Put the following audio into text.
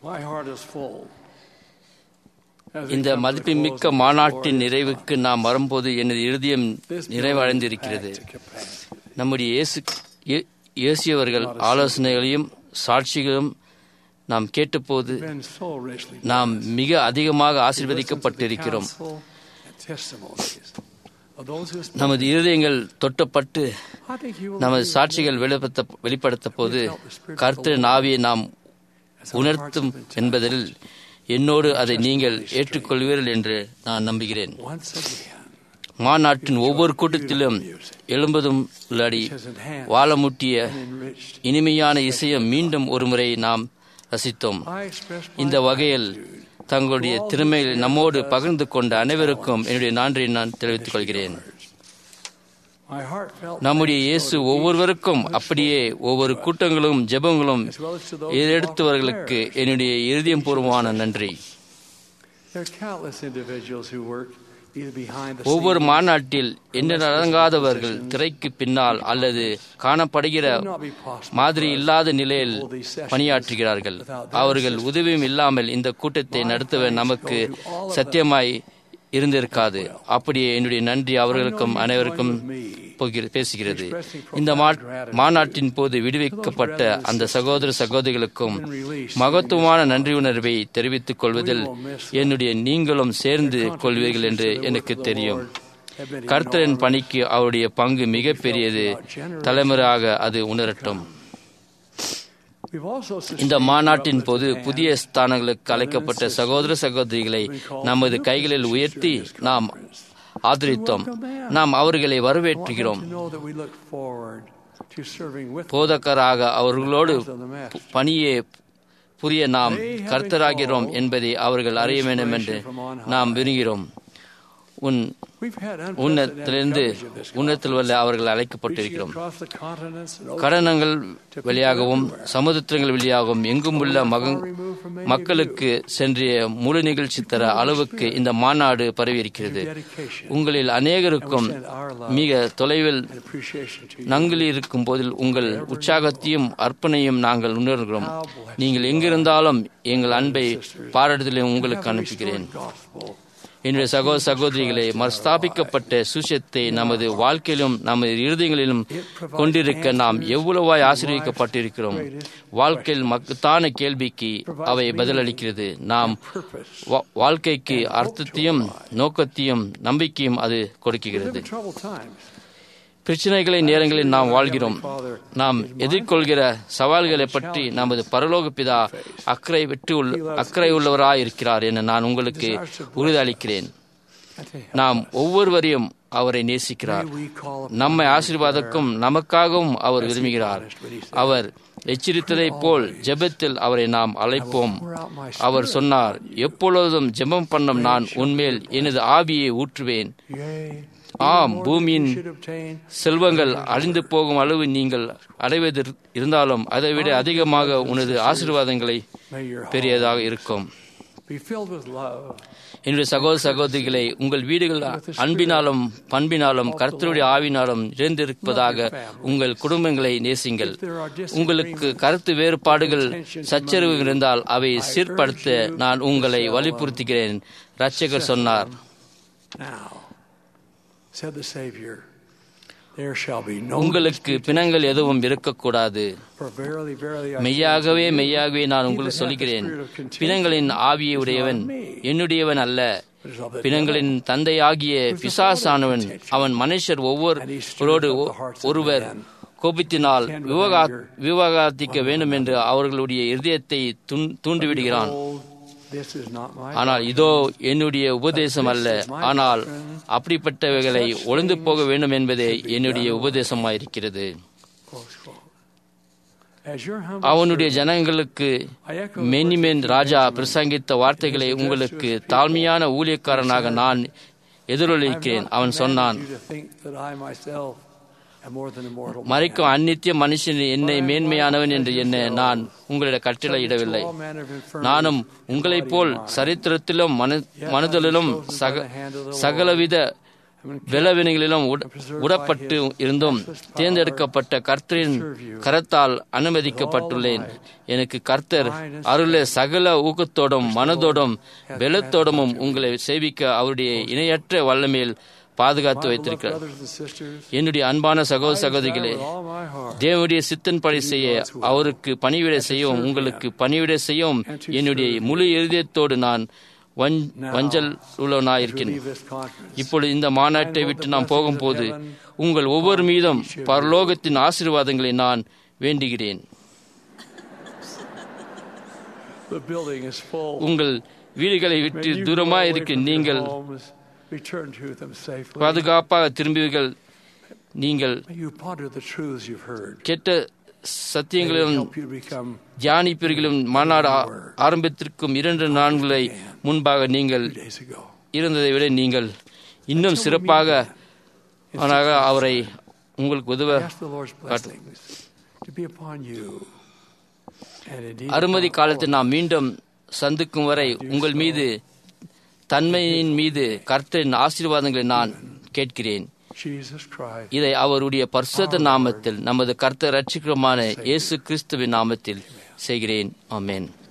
My heart is full. As we இந்த come to the மதிப்புமிக்க close of மாநாட்டின் this நிறைவுக்கு நாம் வரும்போது எனது இருதயம் This நிறைவடைந்திருக்கிறது building is packed to capacity. நம்முடைய இயேசு இயே- இயேசுவர்கள் ஆலோசனைகளையும் சாட்சிகளும் நாம் கேட்டபோது Been so richly நாம் blessed. மிக அதிகமாக We listen to the ஆசீர்வதிக்கப்பட்டிருக்கிறோம் counsel and testimonies of those who speak. நமது இருதயங்கள் தொட்டப்பட்டு I think you will நமது agree சாட்சிகள் வெளிப்படுத்த வெளிப்படுத்த போது கர்த்தர் நாவியை நாம் as our உணர்த்தும் hearts have been touched. என்பதில் என்னோடு அதை நீங்கள் ஏற்றுக்கொள்வீர்கள் என்று நான் நம்புகிறேன் Once again, மாநாட்டின் ஒவ்வொரு கூட்டத்திலும் எழும்பதும் உள்ளடி which has enhanced வாழமுட்டிய and enriched. இனிமையான இசையை மீண்டும் ஒருமுறை நாம் ரசித்தோம் I express my இந்த வகையில் gratitude தங்களுடைய திறமைகளை நம்மோடு பகிர்ந்து கொண்ட அனைவருக்கும் என்னுடைய நன்றியை நான் தெரிவித்துக் கொள்கிறேன் My heartfelt நம்முடைய thanks இயேசு go to each ஒவ்வொருவருக்கும் of us அப்படியே ஒவ்வொரு கூட்டங்களும் ஜெபங்களும் as well as to those who எடுத்தவர்களுக்கு offer prayers. என்னுடைய இருதயம் பூர்வமான நன்றி There are countless individuals who work either behind the ஒவ்வொரு scenes மாநாட்டில் என்ன நடங்காதவர்கள் திரைக்கு பின்னால் அல்லது காணப்படுகிற It would not be possible மாதிரி for us இல்லாத நிலையில் to hold these sessions பணியாற்றுகிறார்கள் without their அவர்கள் assistance. உதவியும் இல்லாமல் இந்த கூட்டத்தை My நடத்தவே thanks நமக்கு go to all of சத்தியமாய் இருந்திருக்காது as well. அப்படியே என்னுடைய நன்றி அவர்களுக்கும் I know you அனைவருக்கும் join with me போகிற- பேசுகிறது expressing இந்த profound மா- gratitude மாநாட்டின் போது விடுவிக்கப்பட்ட to those brothers and அந்த சகோதர சகோதரிகளுக்கும் who've been released மகத்துவமான நன்றி உணர்வை தெரிவித்துக் கொள்வதில் We will miss them. என்னுடைய நீங்களும் சேர்ந்து Their கொள்வீர்கள் என்று contributions to the எனக்கு work of the தெரியும் Lord have been கர்த்தரின் enormous. பணிக்கு அவருடைய பங்கு மிக பெரியது தலைமுறையாக அது உணரட்டும் We've also இந்த sustained மாநாட்டின் brothers போது and புதிய ஸ்தானங்களுக்கு அழைக்கப்பட்ட சகோதர சகோதரிகளை நமது கைகளில் உயர்த்தி நாம் ஆதரித்தோம் நாம் அவர்களை I want them வரவேற்றுகிறோம் to know that we look forward to serving with them போதகராக அவர்களோடு as of the Master. பணியே புரிய நாம் கர்த்தராகிறோம் என்பதை அவர்கள் அறிய வேண்டும் என்று நாம் விரும்புகிறோம் உன் We've had unprecedented உன்னத்திலிருந்து coverage of this உன்னத்தில் conference, வல்ல அவர்கள் reaching அழைக்கப்பட்டிருக்கிறோம் across the continents and oceans கடனங்கள் to people வழியாகவும் everywhere. சமுத்திரங்கள் வழியாகவும் எங்கும் உள்ள மக Far removed from many of மக்களுக்கு சென்றிய முழு நிகழ்ச்சி தர அளவுக்கு இந்த மாநாடு பரவியிருக்கிறது Your dedication உங்களில் அநேகருக்கும் and we send our love மிக தொலைவில் and appreciation to you. நங்கில் இருக்கும் போதில் உங்கள் உற்சாகத்தையும் அர்ப்பணையும் நாங்கள் உணர்கிறோம் How blessed நீங்கள் எங்கிருந்தாலும் எங்கள் அன்பை பாராட்டுதலை உங்களுக்கு Have a அனுப்புகிறேன் restored gospel. என்னுடைய சகோதர சகோதரிகளே மறுஸ்தாபிக்கப்பட்ட சுசத்தை நமது வாழ்க்கையிலும் நமது இருதயங்களிலும் கொண்டிருக்க நாம் எவ்வளவாய் ஆசீர்வதிக்கப்பட்டிருக்கிறோம் வாழ்க்கையில் மகத்தான கேள்விக்கு அவை பதிலளிக்கிறது நாம் Purpose. வா- வாழ்க்கைக்கு அர்த்தத்தையும் நோக்கத்தையும் நம்பிக்கையும் அது We live கொடுக்கிறது in troubled times. பிரச்சனைகளை நேரங்களில் நாம் வாழ்கிறோம் நாம் எதிர்கொள்கிற சவால்களை பற்றி நமது பரலோக பிதா அக்கறை விட்டு உள்ள அக்கறை உள்ளவராய் இருக்கிறார் என நான் உங்களுக்கு உறுதியளிக்கிறேன் I tell you, நாம் ஒவ்வொருவரையும் அவரை நேசிக்கிறார் may we call upon நம்மை you ஆசீர்வாதக்கும் நமக்காகவும் அவர் விரும்புகிறார் அவர் எச்சரித்ததைப் போல் ஜெபத்தில் அவரை நாம் அழைப்போம் அவர் சொன்னார் எப்பொழுதும் ஜெபம் பண்ணும் நான் உன்மேல் எனது ஆவியை ஊற்றுவேன் Yea, ஆம் more than பூமியின் you should obtain, செல்வங்கள் அழிந்து போகும் அளவு நீங்கள் அடைவது இருந்தாலும் அதைவிட அதிகமாக உனது ஆசீர்வாதங்களை may your heart பெரியதாக இருக்கும் be filled with love. என்னுடைய சகோதர சகோதரிகளை உங்கள் வீடுகள் அன்பினாலும் பண்பினாலும் கர்த்தருடைய ஆவினாலும் நிறைந்திருப்பதாக உங்கள் குடும்பங்களை நேசிங்கள் உங்களுக்கு கருத்து வேறுபாடுகள் சச்சரவு இருந்தால் அவை சீர்படுத்த நான் உங்களை வலியுறுத்துகிறேன் ரட்சகர் சொன்னார் Now, said the Savior, there shall be no உங்களுக்கு பிணங்கள் எதுவும் இருக்கக்கூடாது for verily, verily, I say மெய்யாகவே unto you, மெய்யாகவே நான் உங்களுக்கு சொல்கிறேன் பிணங்களின் ஆவியை உடையவன் என்னுடையவன் அல்ல but is of the பிணங்களின் தந்தையாகிய பிசாசானவன் அவன் மனுஷர் ஒவ்வொருவரோடு ஒ- ஒருவர் கோபித்தினால் விவகா விவகாரத்திக்க வேண்டும் என்று அவர்களுடைய இருதயத்தை துன்- தூண்டிவிடுகிறான் Behold, this is not my ஆனால் இதோ என்னுடைய உபதேசம் அல்ல ஆனால் அப்படிப்பட்டவைகளை ஒளிந்து போக வேண்டும் என்பதே என்னுடைய உபதேசமாயிருக்கிறது Close quote. As your humble அவனுடைய ஜனங்களுக்கு I echo the மெனிமென் words of Raja Benjamin. பிரசங்கித்த வார்த்தைகளை உங்களுக்கு தாழ்மையான ஊழியக்காரனாக நான் I have எதிரொலிக்கிறேன் not அவன் சொன்னான் commanded you to think that I myself am more than a mortal man. மறைக்கும் அந்நித்திய மனுஷன் என்னை மேன்மையானவன் என்று என்ன நான் உங்களிடம் கட்டளையிடவில்லை All manner of infirmity, நானும் உங்களைப் போல் சரித்திரத்திலும் மனு மனுதலிலும் சக சகலவித விளவினைகளிலும் உடப்பட்டு இருந்தும் தேர்ந்தெடுக்கப்பட்ட கர்த்தரின் கரத்தால் அனுமதிக்கப்பட்டுள்ளேன் எனக்கு கர்த்தர் அருள சகல ஊக்கத்தோடும் மனதோடும் பலத்தோடமும் உங்களை சேவிக்க அவருடைய இணையற்ற வல்லமையில் பாதுகாத்து வைத்திருக்கிறார் brothers and sisters, என்னுடைய அன்பான சகோதர சகோதரிகளே with all my heart, தேவனுடைய சித்தன்படி செய்ய அவருக்கு பணிவிடை செய்யவும் உங்களுக்கு பணிவிடை செய்யவும் என்னுடைய முழு இருதயத்தோடு நான் வஞ்- வஞ்சல் உள்ளவனாயிருக்கிறேன் leave this conference. இப்பொழுது இந்த மாநாட்டை விட்டு நாம் போகும்போது உங்கள் ஒவ்வொரு மீதும் பரலோகத்தின் ஆசீர்வாதங்களை நான் வேண்டுகிறேன் The building is full. உங்கள் வீடுகளை விட்டு May you go தூரமாக away இருக்க from your நீங்கள் homes, return to them safely. பாதுகாப்பாக திரும்புவீர்கள் நீங்கள் May you ponder the truths you've heard. கெட்ட May it சத்தியங்களிலும் help you become தியானிப்பீர்களும் மாநாடு ஆ- ஆரம்பத்திற்கும் இரண்டு நான்களை முன்பாக நீங்கள் two days ago. இருந்ததை விட நீங்கள் இன்னும் சிறப்பாக ஆனாக அவரை உங்களுக்கு உதவ Ask the Lord's blessings to be upon you. And indeed, அருமதி upon காலத்தில் நாம் மீண்டும் சந்திக்கும் வரை உங்கள் மீது தன்மையின் மீது கர்த்தரின் ஆசீர்வாதங்களை நான் கேட்கிறேன் Jesus Christ. இதை அவருடைய பரிசுத்த நாமத்தில் நமது கர்த்தர் ரட்சிக்கிறமான இயேசு கிறிஸ்துவின் நாமத்தில் செய்கிறேன் ஆமென்